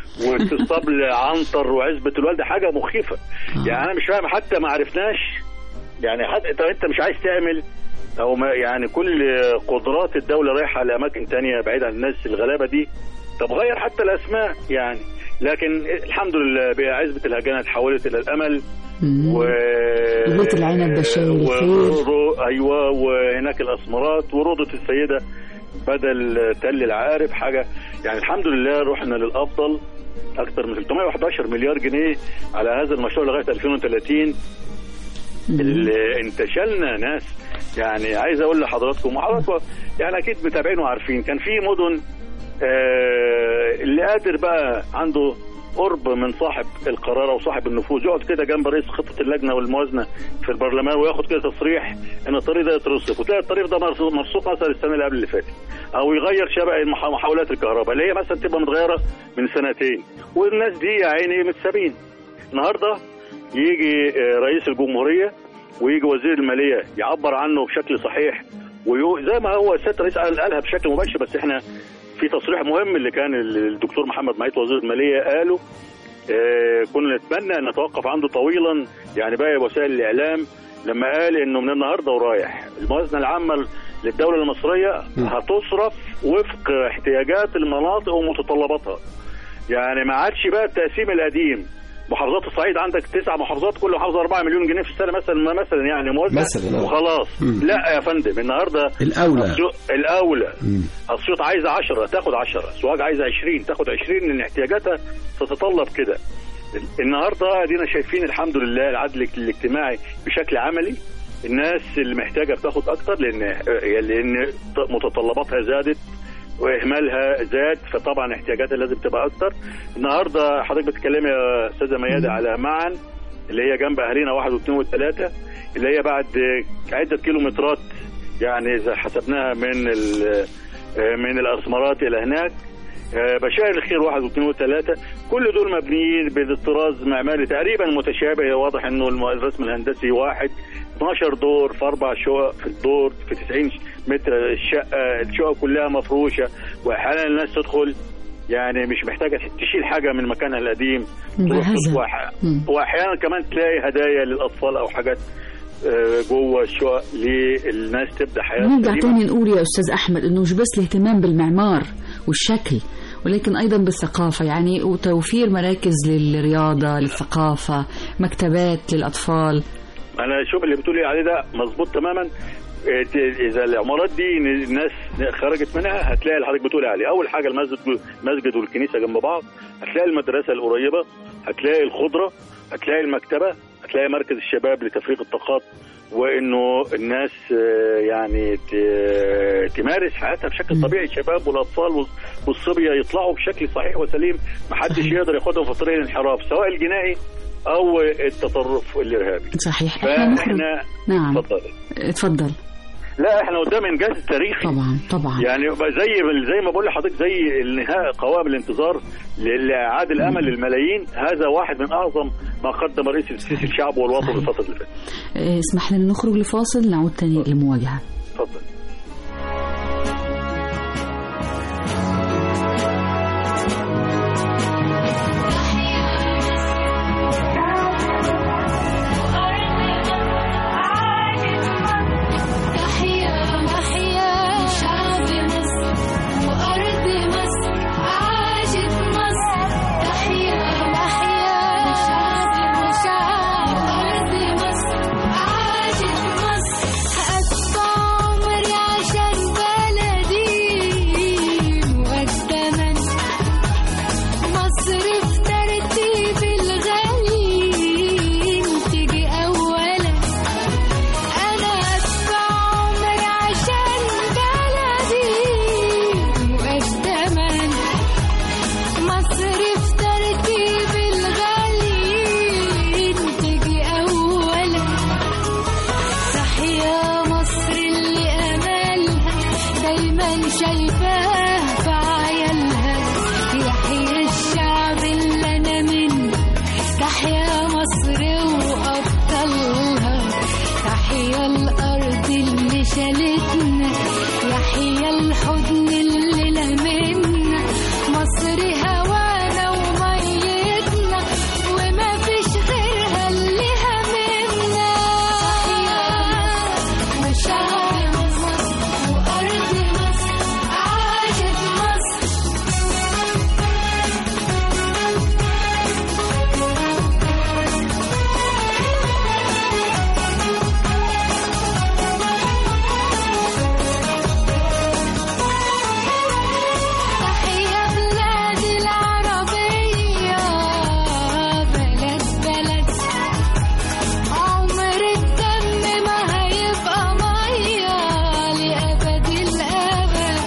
والطبل عنتر وعزبة الوالدة حاجة مخيفة يعني أنا مش فاهم حتى ما عرفناش يعني حتى انت انت مش عايز تعمل او ما يعني كل قدرات الدوله رايحه لاماكن تانية بعيد عن الناس الغلابه دي طب غير حتى الاسماء يعني لكن الحمد لله بعزبه الهجانه اتحولت الى الامل و
بيت العنب بشاير
و-
الخير.
رو- ايوه وهناك الاسمرات وروضه السيده بدل تل العارف حاجه يعني الحمد لله رحنا للافضل اكثر من 311 مليار جنيه على هذا المشروع لغايه 2030 اللي انتشلنا ناس يعني عايز اقول لحضراتكم وحضراتكم يعني اكيد متابعين وعارفين كان في مدن آه اللي قادر بقى عنده قرب من صاحب القرار او صاحب النفوذ يقعد كده جنب رئيس خطه اللجنه والموازنه في البرلمان وياخد كده تصريح ان الطريق ده يترصف وتلاقي الطريق ده مرصوف مرصوف مثلا السنه اللي قبل اللي فاتت او يغير شبه المح- محاولات الكهرباء اللي هي مثلا تبقى متغيره من سنتين والناس دي يا عيني متسابين النهارده يجي آه، رئيس الجمهوريه ويجي وزير الماليه يعبر عنه بشكل صحيح ويو زي ما هو السيد الرئيس قال- قالها بشكل مباشر بس احنا في تصريح مهم اللي كان الدكتور محمد معيط وزير الماليه قاله آه، كنا نتمنى ان نتوقف عنده طويلا يعني باقي وسائل الاعلام لما قال انه من النهارده ورايح الموازنه العامه للدوله المصريه هتصرف وفق احتياجات المناطق ومتطلباتها يعني ما عادش بقى التقسيم القديم محافظات الصعيد عندك تسع محافظات كل محافظه 4 مليون جنيه في السنه مثلا مثلا يعني موزع
مثلاً، آه.
وخلاص
مم.
لا يا فندم النهارده
الأولى.
أسيوط- الاولى
مم.
اسيوط عايزه 10 تاخد 10 سوهاج عايزه 20 تاخد 20 لان احتياجاتها تتطلب كده النهارده ادينا شايفين الحمد لله العدل الاجتماعي بشكل عملي الناس اللي محتاجه بتاخد اكتر لان لان متطلباتها زادت واهمالها زاد فطبعا احتياجاتها لازم تبقى اكتر النهارده حضرتك بتتكلمي يا استاذه ميادة على معن اللي هي جنب اهالينا واحد واثنين وثلاثه اللي هي بعد عده كيلومترات يعني اذا حسبناها من ال- من الاسمرات الى هناك آه، بشائر الخير واحد واثنين وثلاثة كل دول مبنيين بالطراز معماري تقريبا متشابه واضح انه الم- الرسم الهندسي واحد 12 دور في اربع شقق في الدور في 90 متر الشقة الشقق كلها مفروشة واحيانا الناس تدخل يعني مش محتاجة تشيل حاجة من مكانها القديم تروح
مجهزة.
وأح-
مم.
واحيانا كمان تلاقي هدايا للاطفال او حاجات آه، جوه الشقق للناس تبدا حياه
نرجع
سليمة.
تاني نقول يا أستاذ أحمد إنه مش بس الاهتمام بالمعمار والشكل ولكن أيضا بالثقافة يعني وتوفير مراكز للرياضة للثقافة مكتبات للأطفال
انا شوف اللي بتقولي عليه ده مظبوط تماما إيه، ت- اذا العمارات دي ن- الناس خرجت منها هتلاقي اللي حضرتك بتقولي عليه اول حاجه المسجد المسجد والكنيسه جنب بعض هتلاقي المدرسه القريبه هتلاقي الخضره هتلاقي المكتبه هتلاقي مركز الشباب لتفريغ الطاقات وانه الناس آه، يعني ت- تمارس حياتها بشكل طبيعي الشباب والاطفال والص- والصبيه يطلعوا بشكل صحيح وسليم محدش
صحيح.
يقدر ياخدهم في طريق الانحراف سواء الجنائي او التطرف الارهابي
صحيح احنا نخرج
فاحنا
نعم
اتفضل
اتفضل
لا احنا قدام انجاز تاريخي
طبعا طبعا
يعني يبقى زي زي ما بقول لحضرتك زي النهاء قوائم الانتظار لاعاده الامل للملايين هذا واحد من اعظم ما قدم رئيس السيسي الشعب والوطن
صحيح.
الفتره اللي فاتت
اه، اسمح لنا نخرج لفاصل نعود تاني للمواجهة
اتفضل
تحيا تحيا شعب مصر وأرض مصر عاشت مصر تحيا تحيا شعب وشعب وأرض مصر عاشت مصر أدفع عمري عشان بلدي مقدما مصر في ترتيب الغالي تيجي أولا أنا أدفع عمري عشان بلدي مقدما مصر في ترتيب الغالي تجي أولا تحيا مصر اللي أملها دايما شايفاه في عيالها يحيى الشعب اللي أنا منه تحيا مصر وأبطالها تحيا الأرض اللي شالتنا يحيا الحضن اللي لمنا مصر هوانا وميتنا وما فيش غيرها اللي همنا وشعب مصر وأرض مصر عاشت مصر تحيا بلادي العربية بلد بلد عمر الدم ما هيبقى مية لأبد الأبد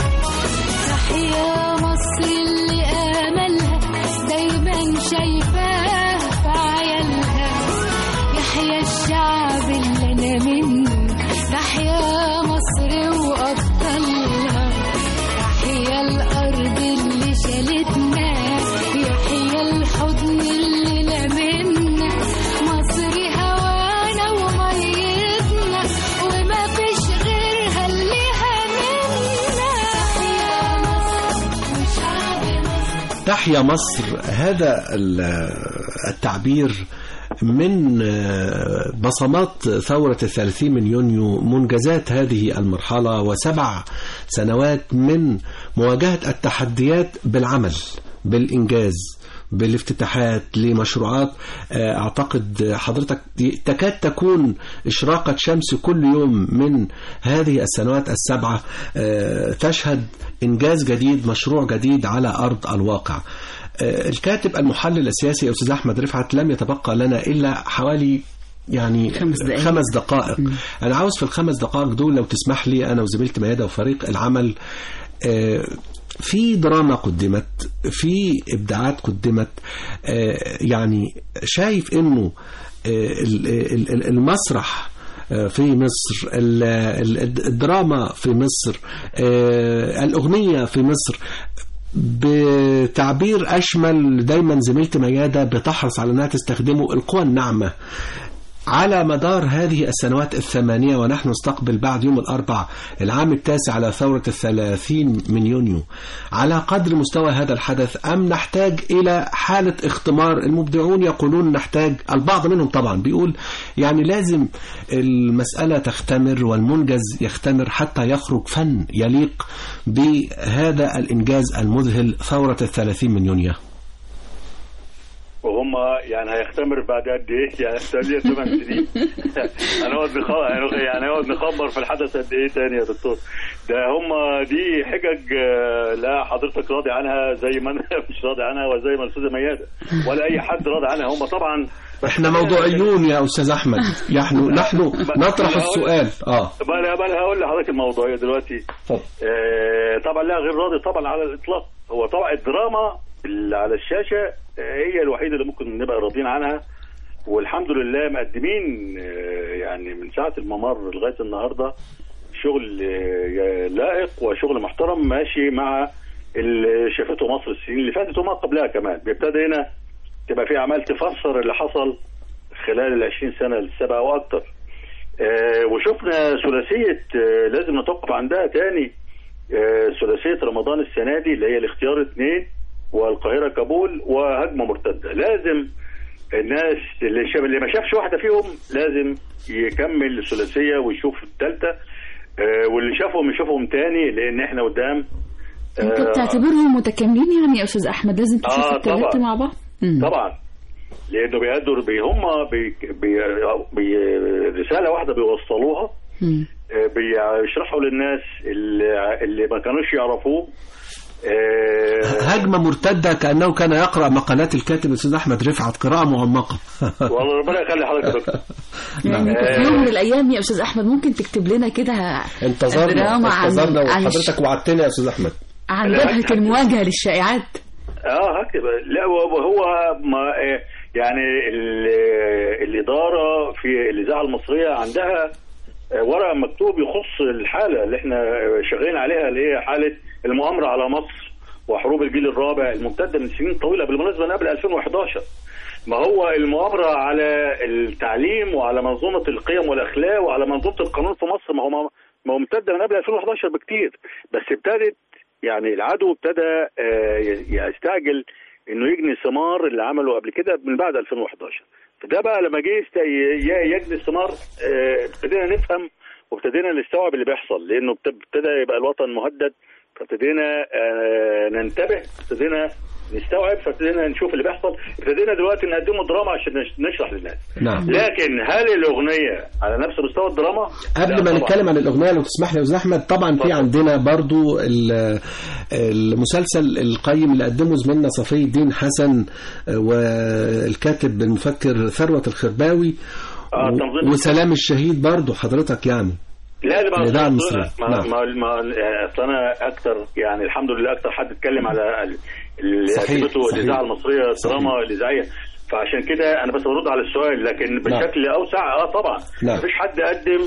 تحيا مصر اللي آملها دايما شايفاه في عيالها يحيى الشعب اللي أنا منه تحيا مصر وأبطالها تحيا الأرض اللي شالتنا يحيا الحضن اللي لمنا مصر هوانا وميتنا وما فيش غيرها اللي همنا تحيا مصر وشعب مصر
تحيا مصر هذا ال- التعبير من آه، بصمات ثورة الثلاثين من يونيو منجزات هذه المرحلة وسبع سنوات من مواجهة التحديات بالعمل بالإنجاز بالافتتاحات لمشروعات آه، أعتقد حضرتك تكاد تكون إشراقة شمس كل يوم من هذه السنوات السبعة آه، تشهد إنجاز جديد مشروع جديد على أرض الواقع آه، الكاتب المحلل السياسي أستاذ أحمد رفعت لم يتبقى لنا إلا حوالي يعني
خمس دقائق.
خمس دقائق أنا عاوز في الخمس دقائق دول لو تسمح لي أنا وزميلتي ميادة وفريق العمل آه، في دراما قدمت في إبداعات قدمت آه، يعني شايف إنه آه، ال- ال- ال- المسرح آه، في مصر ال- ال- الدراما في مصر آه، الأغنية في مصر بتعبير أشمل دايما زميلتي ميادة بتحرص على أنها تستخدمه القوى الناعمة على مدار هذه السنوات الثمانية ونحن نستقبل بعد يوم الأربع العام التاسع على ثورة الثلاثين من يونيو على قدر مستوى هذا الحدث أم نحتاج إلى حالة اختمار المبدعون يقولون نحتاج البعض منهم طبعا بيقول يعني لازم المسألة تختمر والمنجز يختمر حتى يخرج فن يليق بهذا الإنجاز المذهل ثورة الثلاثين من يونيو
وهم يعني هيختمر بعد قد ايه؟ يعني هيختمر ثمان سنين هنقعد نخ- يعني هنقعد نخبر في الحدث قد ايه تاني يا دكتور؟ ده هم دي حجج آه، لا حضرتك راضي عنها زي ما انا مش راضي عنها وزي ما الاستاذه مياده ولا اي حد راضي عنها هم طبعا
احنا موضوعيون يا أستاذ أحمد نحن نحن نطرح السؤال اه
بقى انا بقى أنا هقول لحضرتك الموضوعيه دلوقتي
اتفضل.
آه، طبعا لا غير راضي طبعا على الاطلاق هو طبعا الدراما اللي على الشاشه آه، هي الوحيده اللي ممكن نبقى راضيين عنها والحمد لله مقدمين آه، يعني من ساعه الممر لغايه النهارده شغل آه، لائق وشغل محترم ماشي مع اللي شافته مصر السنين اللي فاتت وما قبلها كمان بيبتدي هنا تبقى في اعمال تفسر اللي حصل خلال ال 20 سنه السابقه واكتر آه، وشفنا ثلاثيه آه، لازم نتوقف عندها تاني آه، ثلاثيه رمضان السنه دي اللي هي الاختيار اثنين والقاهره كابول وهجمه مرتده لازم الناس اللي شاف اللي ما شافش واحده فيهم لازم يكمل الثلاثيه ويشوف الثالثه آه، واللي شافهم يشوفهم تاني لان احنا قدام
انت
آه،
بتعتبرهم متكاملين يعني يا استاذ احمد لازم تشوف
آه،
الثلاثه
طبعاً.
مع بعض مم.
طبعا لانه بيقدروا بي هم بي بي بي رساله واحده بيوصلوها
مم.
آه، بيشرحوا للناس اللي, اللي ما كانوش يعرفوه آه،
هجمة مرتدة كأنه كان يقرأ مقالات الكاتب الأستاذ أحمد رفعت قراءة معمقة
والله ربنا يخلي حضرتك يا دكتور
يعني انت في يوم من الايام يا استاذ احمد ممكن تكتب لنا كده
انتظرنا
دراما عن-
انتظرنا
عن
وحضرتك وعدتنا يا أستاذ أحمد
عن
لا،
جبهه
هكتب.
المواجهه للشائعات
اه هكذا لا وهو ما آه، يعني ال- الاداره في الاذاعه المصريه عندها آه، ورقه مكتوب يخص الحاله اللي احنا آه، شغالين عليها اللي هي حاله المؤامره على مصر وحروب الجيل الرابع الممتده من سنين طويله بالمناسبه من قبل 2011 ما هو المؤامره على التعليم وعلى منظومه القيم والاخلاق وعلى منظومه القانون في مصر ما هو ما هو ممتده من قبل 2011 بكتير بس ابتدت يعني العدو ابتدى آه، يستعجل انه يجني ثمار اللي عمله قبل كده من بعد 2011 فده بقى لما جه يست- ي- يجني الثمار آه، ابتدينا نفهم وابتدينا نستوعب اللي بيحصل لانه ابت- ابتدى يبقى الوطن مهدد فابتدينا آه، ننتبه ابتدينا نستوعب فابتدينا نشوف اللي بيحصل ابتدينا دلوقتي نقدمه دراما عشان نش- نشرح للناس
نعم
لكن هل الاغنيه على نفس مستوى الدراما؟
قبل
لا
ما
طبعاً.
نتكلم عن الأغنية لو تسمح لي يا أستاذ أحمد طبعا في
اتفضل.
عندنا برضو ال- المسلسل القيم اللي قدمه زميلنا صفي الدين حسن آه، والكاتب المفكر ثروة الخرباوي
آه،
و-
تنظيم
وسلام الشهيد برضو حضرتك يعني
لا ده
الإذاعة
ما
المصرية.
ما
نعم.
ما, ما اصل انا اكتر يعني الحمد لله اكتر حد اتكلم على ال- اللي
صحيح،
قدمته
صحيح.
الاذاعه المصريه
صحيح.
الدراما الاذاعيه فعشان كده انا بس برد على السؤال لكن بشكل اوسع اه طبعا
نعم.
مفيش حد قدم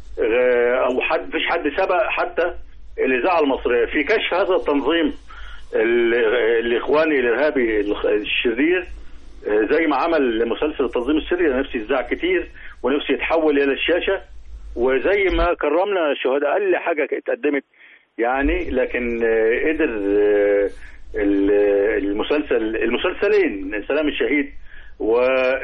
آه، او حد مفيش حد سبق حتى الاذاعه المصريه في كشف هذا التنظيم ال- الاخواني الارهابي الخ- الشرير آه، زي ما عمل مسلسل التنظيم السري أنا نفسي يتذاع كتير ونفسي يتحول الى الشاشه وزي ما كرمنا شهداء اقل حاجه اتقدمت يعني لكن آه، قدر آه، ال- المسلسل المسلسلين سلام الشهيد و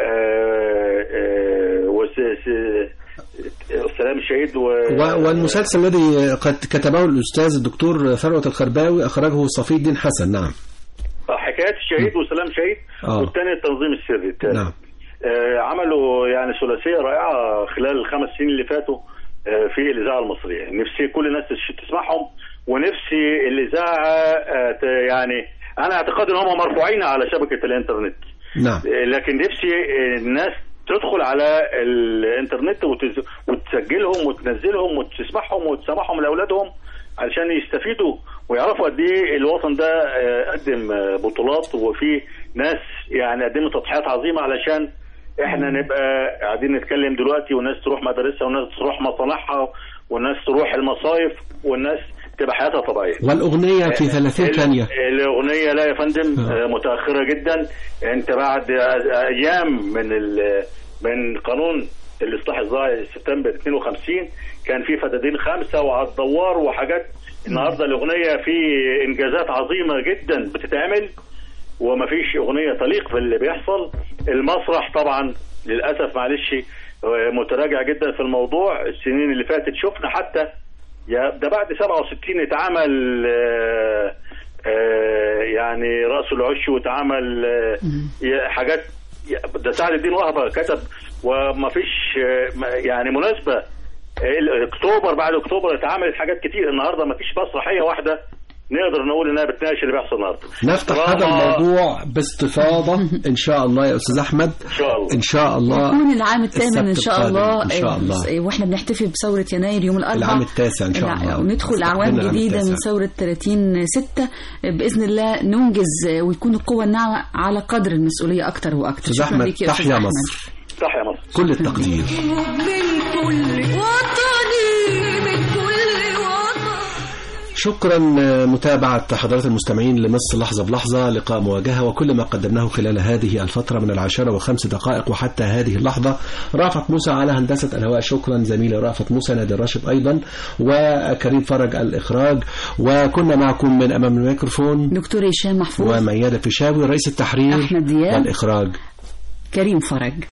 آه، آه، وس- س- سلام الشهيد و
و- والمسلسل الذي قد كتبه الأستاذ الدكتور ثروة الخرباوي أخرجه صفي الدين حسن نعم
حكايات الشهيد وسلام شهيد
آه.
والثاني التنظيم السري الثالث
نعم
آه، عملوا يعني ثلاثيه رائعه خلال الخمس سنين اللي فاتوا آه، في الاذاعه المصريه نفسي كل الناس تش- تسمعهم ونفسي الاذاعه آه، ت- يعني انا اعتقد ان هم مرفوعين على شبكه الانترنت
نعم
آه، لكن نفسي آه، الناس تدخل على الانترنت وتز- وتسجلهم وتنزلهم وتسمعهم وتسمعهم لاولادهم علشان يستفيدوا ويعرفوا قد ايه الوطن ده آه، قدم آه، بطولات وفي ناس يعني قدمت تضحيات عظيمه علشان احنا نبقى قاعدين نتكلم دلوقتي والناس تروح مدارسها والناس تروح مصالحها والناس تروح المصايف والناس تبقى حياتها طبيعيه
والأغنية في 30
ال-
ثانية
الأغنية لا يا فندم
آه.
آه، متأخرة جدا أنت بعد أيام من ال- من قانون الإصلاح الزراعي سبتمبر 52 كان في فدادين خمسة وعلى الدوار وحاجات النهارده الأغنية في إنجازات عظيمة جدا بتتعمل ومفيش أغنية تليق باللي بيحصل المسرح طبعا للأسف معلش آه، متراجع جدا في الموضوع السنين اللي فاتت شفنا حتى يا ده بعد 67 اتعمل آه، آه، يعني راس العش واتعمل آه، يا- حاجات يا- ده سعد الدين وهبه كتب وما فيش آه، ما- يعني مناسبه آه، اكتوبر بعد اكتوبر اتعملت حاجات كتير النهارده ما فيش مسرحيه واحده نقدر نقول انها بتناقش اللي بيحصل النهارده
نفتح هذا
دراما-
الموضوع باستفاضة إن شاء الله يا أستاذ أحمد
ان شاء الله
إن شاء الله
يكون العام الثامن ان
السبت
شاء
القادم
الله
إن شاء الله.
آه، واحنا بنحتفل بثوره يناير يوم الاربعاء
العام التاسع إن شاء
الع-
الله.
وندخل اعوام
استقبلنا العام
جديده من
التاسع.
ثوره 30 6 باذن الله ننجز آه، ويكون القوه الناعمه على قدر المسؤوليه اكتر واكتر
أستاذ
شكرا
أحمد
ليك يا أستاذ
تحيا
أحمد.
مصر
تحيا مصر
كل التقدير
من كل وطني من كل وطن
شكرا متابعة حضرات المستمعين لمصر لحظة بلحظة لقاء مواجهة وكل ما قدمناه خلال هذه الفترة من العاشرة وخمس دقائق وحتى هذه اللحظة رافت موسى على هندسة الهواء شكرا زميلي رافت موسى نادي الراشد أيضا وكريم فرج الإخراج وكنا معكم من أمام الميكروفون
دكتور هشام محفوظ
وميادة فيشاوي رئيس التحرير
أحمد دياب.
والإخراج
كريم فرج